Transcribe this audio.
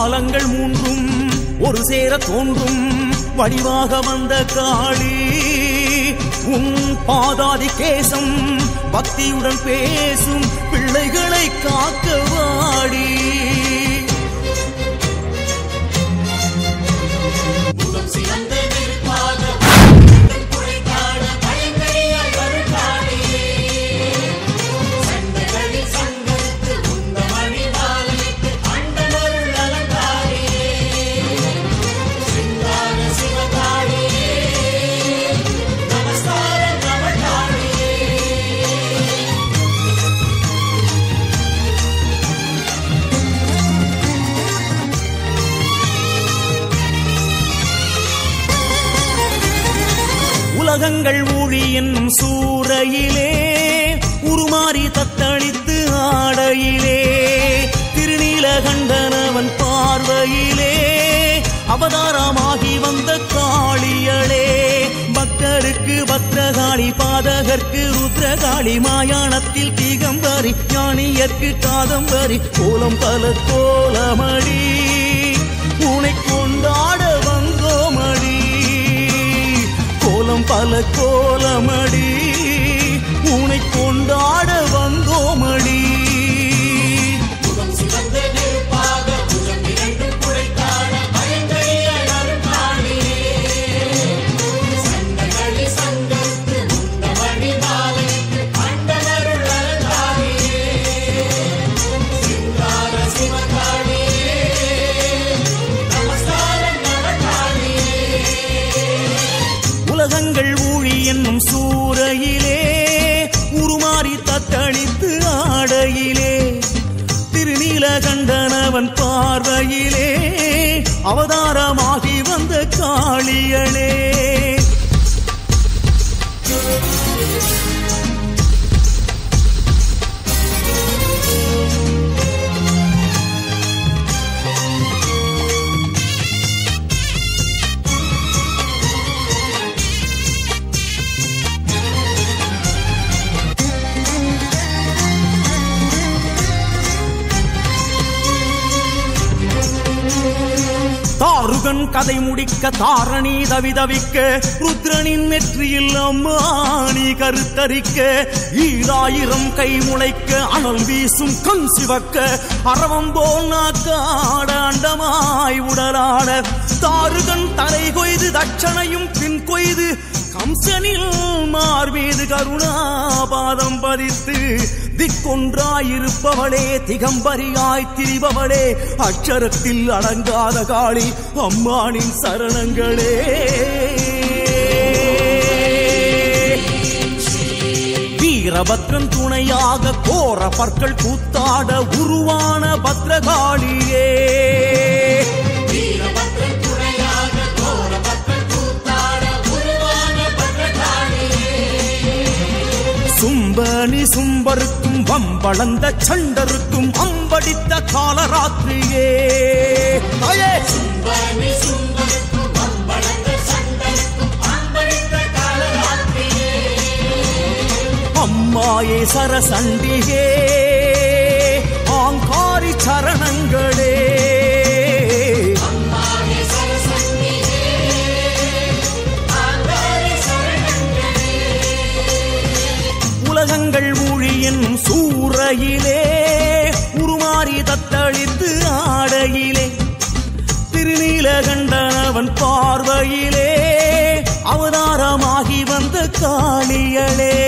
காலங்கள் மூன்றும் ஒரு சேர தோன்றும் வடிவாக வந்த காளி உன் பாதாதி கேசம் பக்தியுடன் பேசும் பிள்ளைகளை காக்க வாடி முகம் சிவந்த நெருப்பாக குழைத்தாட பயங்கரியாய் வரும் காளியே சண்டைகளில் சங்கரித்து உந்த மணி மாலையிட்டு அண்டமருள் அலங்காரியே சிங்கார சிவகாரியே நமஸ்காரம் நமக்காரியே உலகங்கள் ஊழி என்னும் சூறையிலே உருமாறி தத்தளித்து ஆடையிலே திருநீலகண்டனவன் பார்வையிலே அவதாரமாகி வந்த காளியளே பக்தருக்கு பத்ரகாளி பாதகர்க்கு ருத்ரகாளி மாயாணத்தில் திகம்பரி ஞானியர்க்கு காதம்பரி கோலம் பல கோலமடி உனை கொண்டாட வந்தோமடி கோலம் பல கோலமடி உனை கொண்டாட வந்தோமடி முகம் சிவந்த நெருப்பாக புஜம் இரண்டு குழைத்தாட பயங்கரியாய் வரும் காளியே சண்டைகளில் சங்கரித்து உந்த மணி மாலையிட்டு அண்டமருள் அலங்காரியே சிங்கார சிவகாளியே நமஸ்காரம் நமக்காளியே உலகங்கள் ஊழி என்னும் சூறையிலே உருமாறி தத்தளித்து ஆடையிலே திருநீலகண்டனவன் பார்வையிலே அவதாரமாகி வந்த காளியளே தாருகன் கதை முடிக்க தாரணி தவிதவிக்க ருத்ரனின் நெற்றியில் அம்மானி கருத்தரிக்க ஈராயிரம் கை முளைக்க அனல் வீசும் கண் சிவக்க அரவம் போல் நாக்காட அண்டமாய் உடலாட தாருகன் தலை கொய்து தட்சணையும் பின் கொய்து கம்சனில் மார்மீது கருணாபாதம் பதித்து திக்கொன்றாயிருப்பவளே திகம்பரியாய் திரிபவளே அக்ஷரத்தில் அடங்காத காளி அம்மானின் சரணங்களே வீரபத்ரன் துணையாக கோர பற்கள் கூத்தாட உருவான பத்ரகாளியே வீரபத்ரன் துணையாக கோரபத்ரன் கூத்தாட உருவான பத்ரகாளியே சும்பனி சும்பருக்கும் வம்பளந்த சண்டருக்கும் அம்படித்த காலராத்திரியே தாயே! சும்பனி சும்பனுக்கும் வம்பளந்த சண்டனுக்கும் அம்படித்த காலராத்திரியே அம்மாயே சரசண்டிகே ஆங்காரி சரணங்களே அம்மாவே சரசன்னியே ஆங்காரி சரணங்களே உலகங்கள் ஊழி என்னும் சூறையிலே உருமாறி தத்தளித்து ஆடையிலே திருநீலகண்டனவன் பார்வையிலே அவதாரமாகி வந்த காளியளே